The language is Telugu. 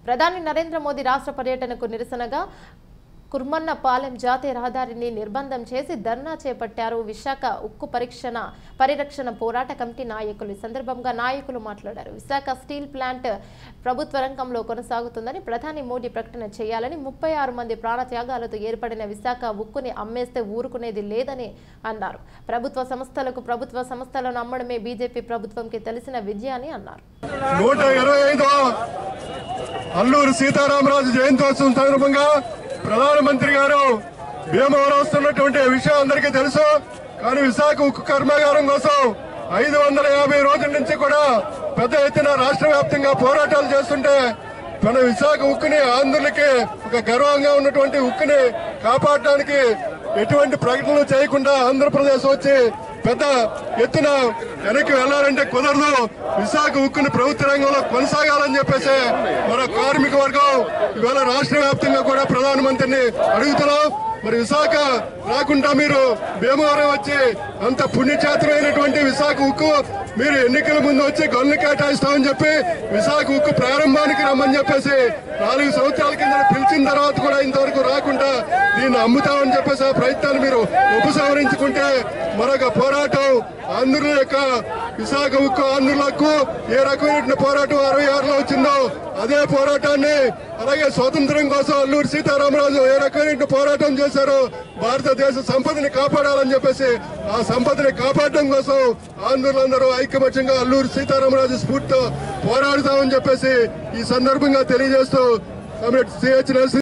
ప్రధాని నరేంద్ర మోదీ రాష్ట్ర పర్యటనకు నిరసనగా కుర్మన్నపాలెం జాతీయ రహదారిని నిర్బంధం చేసి ధర్నా చేపట్టారు విశాఖ ఉక్కు పరీక్షణ పరిరక్షణ పోరాట కమిటీ నాయకులు ఈ సందర్భంగా నాయకులు మాట్లాడారు విశాఖ స్టీల్ ప్లాంట్ ప్రభుత్వ రంగంలో కొనసాగుతుందని ప్రధాని మోడీ ప్రకటన చేయాలని ముప్పై ఆరు మంది ప్రాణత్యాగాలతో ఏర్పడిన విశాఖ ఉక్కుని అమ్మేస్తే ఊరుకునేది లేదని అన్నారు ప్రభుత్వ సంస్థలకు ప్రభుత్వ సంస్థలను అమ్మడమే బీజేపీ ప్రభుత్వంకి తెలిసిన విద్య అని అన్నారు నూట ఇరవై ఐదవ అల్లూరు సీతారామరాజు జయంతోత్సవం సందర్భంగా ప్రధానమంత్రి గారు భీమవరం వస్తున్నటువంటి విషయం అందరికీ తెలుసు కానీ విశాఖ ఉక్కు కర్మాగారం కోసం ఐదు వందల యాభై రోజుల నుంచి కూడా పెద్ద ఎత్తున రాష్ట్ర వ్యాప్తంగా పోరాటాలు చేస్తుంటే మన విశాఖ ఉక్కుని ఆంధ్రులకి ఒక గర్వంగా ఉన్నటువంటి ఉక్కుని కాపాడడానికి ఎటువంటి ప్రకటనలు చేయకుండా ఆంధ్రప్రదేశ్ వచ్చి పెద్ద ఎత్తున వెనక్కి వెళ్లాలంటే కుదరదు విశాఖ ఉక్కుని ప్రభుత్వ రంగంలో కొనసాగాలని చెప్పేసి మన కార్మిక వర్గం ఇవాళ రాష్ట్ర వ్యాప్తంగా కూడా ప్రధానమంత్రిని అడుగుతున్నాం మరి విశాఖ రాకుండా మీరు భీమవరం వచ్చి అంత పుణ్యక్షేత్రమైనటువంటి విశాఖ ఉక్కు మీరు ఎన్నికల ముందు వచ్చి గన్ను కేటాయిస్తామని చెప్పి విశాఖ ఉక్కు ప్రారంభానికి రమ్మని చెప్పేసి నాలుగు సంవత్సరాల కింద పిలిచిన తర్వాత కూడా ఇంతవరకు రాకుండా దీన్ని అమ్ముతామని చెప్పేసి ఆ ప్రయత్నాన్ని మీరు ఉపసంహరించుకుంటే మరొక పోరాటం ఆంధ్రుల యొక్క విశాఖ ఉక్కు ఆంధ్రులకు ఏ రకమైన పోరాటం అరవై ఆరులో వచ్చిందో అదే పోరాటాన్ని అలాగే స్వాతంత్రం కోసం అల్లూరి సీతారామరాజు ఏ రకమైన పోరాటం చేశారో భారతదేశ సంపదని కాపాడాలని చెప్పేసి ఆ సంపదని కాపాడడం కోసం ఆంధ్రులందరూ ఐకమత్యంగా అల్లూరి సీతారామరాజు స్ఫూర్తితో పోరాడుతామని చెప్పేసి ఈ సందర్భంగా తెలియజేస్తూ సిహెచ్ నరసింహ